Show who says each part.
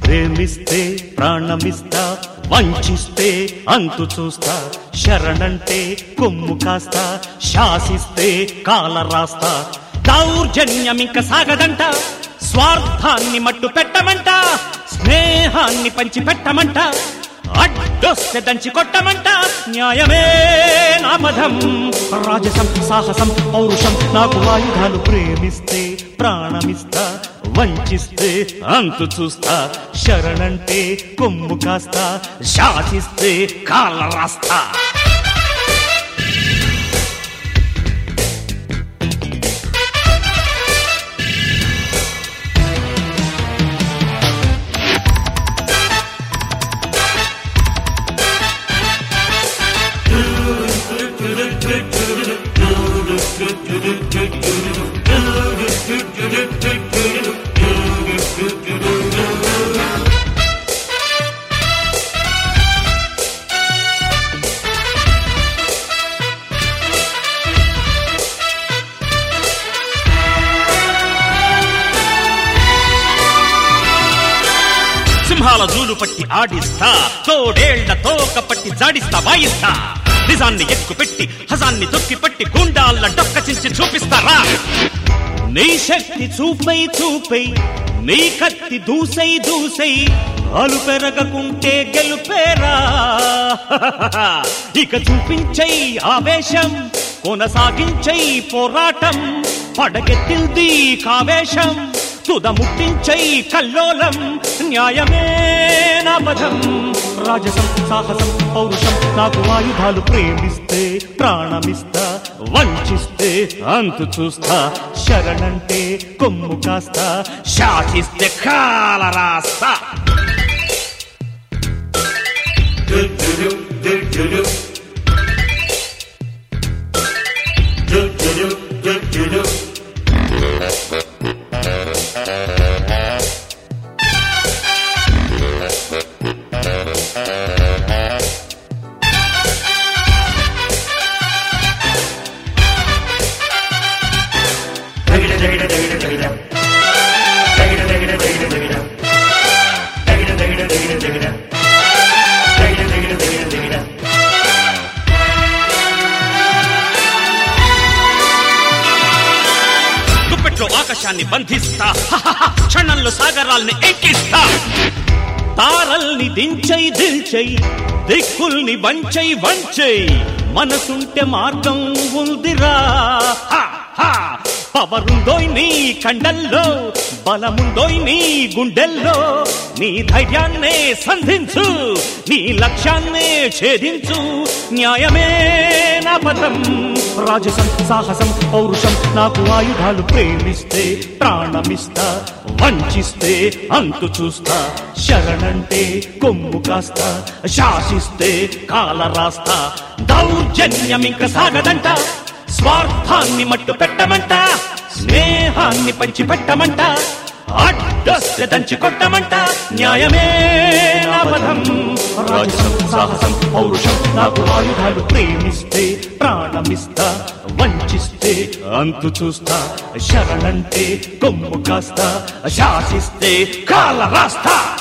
Speaker 1: ప్రేమిస్తే ప్రాణమిస్తా వంచిస్తే అంతు చూస్తా శరణంటే కొమ్ము కాస్తా శాసిస్తే కాల రాస్తా దౌర్జన్యం ఇంక సాగదంట స్వార్థాన్ని మట్టు పెట్టమంట స్నేహాన్ని పంచి పెట్టమంట అడ్డొస్తే దంచి కొట్టమంట న్యాయమే నా పదం రాజసం సాహసం పౌరుషం నాకు ఆయుధాలు ప్రేమిస్తే ప్రాణమిస్తా వంచిస్తే అంతు చూస్తా శరణంటే కొమ్ము కాస్తా శాసిస్తే కాళ్ళ రాస్తా సింహాల జూలు పట్టి ఆడిస్తా తోడేళ్ల తోక పట్టి జాడిస్తా వాయిస్తా నిజాన్ని ఎక్కు పెట్టి హజాన్ని తొక్కి పట్టి గుండాల డొక్క చించి చూపిస్తారా నీ శక్తి చూపై చూపై నీ కత్తి దూసై దూసై అలు పెరగకుంటే గెలుపేరా ఇక చూపించై ఆవేశం కొనసాగించై పోరాటం పడగెత్తింది కావేశం తుద ముట్టించై కల్లోలం న్యాయమే నా పదం రాజసం సాహసం పౌరుషం నాకు ఆయుధాలు ప్రేమిస్తే ప్రాణమిస్తా వంచిస్తే అంతు చూస్తా శరణంటే కొమ్ము కాస్తా శాసిస్తే కాల రాస్తా గుప్పెట్లో ఆకాశాన్ని బంధిస్తా హహహ, క్షణంలో సాగరాల్ని ఎక్కిస్తా తారల్ని దించై దిల్చై దిక్కుల్ని వంచై వంచై మనసుంటే మార్గం ఉందిరా హ, హ. పవరుందోయ్ నీ కండల్లో బలముందోయ్ నీ గుండెల్లో నీ ధైర్యాన్నే సంధించు నీ లక్ష్యాన్నే ఛేదించు న్యాయమే నా పదం రాజసం సాహసం పౌరుషం నాకు ఆయుధాలు ప్రేమిస్తే ప్రాణమిస్తా వంచిస్తే అంతు చూస్తా శరణంటే కొమ్ము కాస్తా శాసిస్తే కాల రాస్తా దౌర్జన్యం ఇంక సాగదంట స్వార్థాన్ని మట్టు పెట్టమంట స్నేహాన్ని పంచి పెట్టమంట అడ్డొస్తే దంచి కొట్టమంట న్యాయమే నా పదం రాజసం సాహసం పౌరుషం నాకు ఆయుధాలు ప్రేమిస్తే ప్రాణమిస్తా వంచిస్తే అంతు చూస్తా శరణంటే కొమ్ము కాస్తా శాసిస్తే కాల రాస్తా